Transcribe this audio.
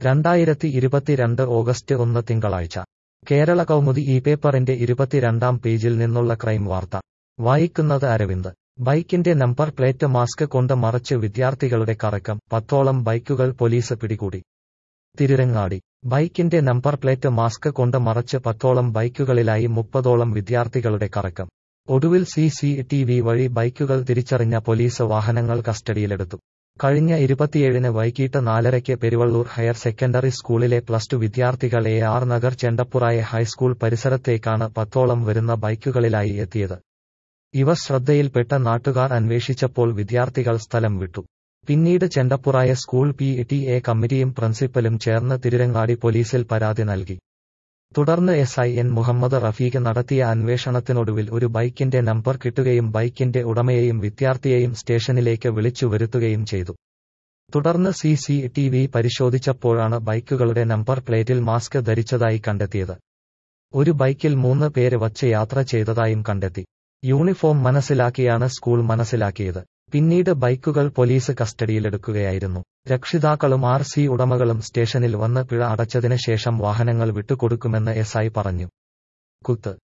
രണ്ടായിരത്തി ഇരുപത്തിരണ്ട് ഓഗസ്റ്റ് ഒന്ന് തിങ്കളാഴ്ച കേരള കൗമുദി ഈ പേപ്പറിന്റെ ഇരുപത്തിരണ്ടാം പേജിൽ നിന്നുള്ള ക്രൈം വാർത്ത വായിക്കുന്നത് അരവിന്ദ് ബൈക്കിന്റെ നമ്പർ പ്ലേറ്റ് മാസ്ക് കൊണ്ട് മറച്ച് വിദ്യാർത്ഥികളുടെ കറക്കം പത്തോളം ബൈക്കുകൾ പോലീസ് പിടികൂടി തിരുരങ്ങാടി ബൈക്കിന്റെ നമ്പർ പ്ലേറ്റ് മാസ്ക് കൊണ്ട് മറച്ച് പത്തോളം ബൈക്കുകളിലായി മുപ്പതോളം വിദ്യാർത്ഥികളുടെ കറക്കം ഒടുവിൽ സി സി ടി വി വഴി ബൈക്കുകൾ തിരിച്ചറിഞ്ഞ പോലീസ് വാഹനങ്ങൾ കസ്റ്റഡിയിലെടുത്തു കഴിഞ്ഞ ഇരുപത്തിയേഴിന് വൈകിട്ട് നാലരയ്ക്ക് പെരുവള്ളൂർ ഹയർ സെക്കൻഡറി സ്കൂളിലെ പ്ലസ് ടു വിദ്യാർത്ഥികൾ A R Nagar Chendappuraya high school പരിസരത്തേക്കാണ് പത്തോളം വരുന്ന ബൈക്കുകളിലായി എത്തിയത് ഇവ ശ്രദ്ധയിൽപ്പെട്ട നാട്ടുകാർ അന്വേഷിച്ചപ്പോൾ വിദ്യാർത്ഥികൾ സ്ഥലം വിട്ടു പിന്നീട് Chendappuraya school P T A കമ്മിറ്റിയും പ്രിൻസിപ്പലും ചേർന്ന് തിരുരങ്ങാടി പോലീസിൽ പരാതി നൽകി തുടർന്ന് S I N Muhammad Rafeeq നടത്തിയ അന്വേഷണത്തിനൊടുവിൽ ഒരു ബൈക്കിന്റെ നമ്പർ കിട്ടുകയും ബൈക്കിന്റെ ഉടമയെയും വിദ്യാർത്ഥിയെയും സ്റ്റേഷനിലേക്ക് വിളിച്ചു വരുത്തുകയും ചെയ്തു തുടർന്ന് സി സി ടി വി പരിശോധിച്ചപ്പോഴാണ് ബൈക്കുകളുടെ നമ്പർ പ്ലേറ്റിൽ മാസ്ക് ധരിച്ചതായി കണ്ടെത്തിയത് ഒരു ബൈക്കിൽ മൂന്ന് പേര് വച്ച് യാത്ര ചെയ്തതായും കണ്ടെത്തി യൂണിഫോം മനസ്സിലാക്കിയാണ് സ്കൂൾ മനസ്സിലാക്കിയത് പിന്നീട് ബൈക്കുകൾ പോലീസ് കസ്റ്റഡിയിലെടുക്കുകയായിരുന്നു രക്ഷിതാക്കളും ആർ സി ഉടമകളും സ്റ്റേഷനിൽ വന്ന് പിഴ അടച്ചതിന് ശേഷം വാഹനങ്ങൾ വിട്ടുകൊടുക്കുമെന്ന് എസ് ഐ പറഞ്ഞു കുത്ത്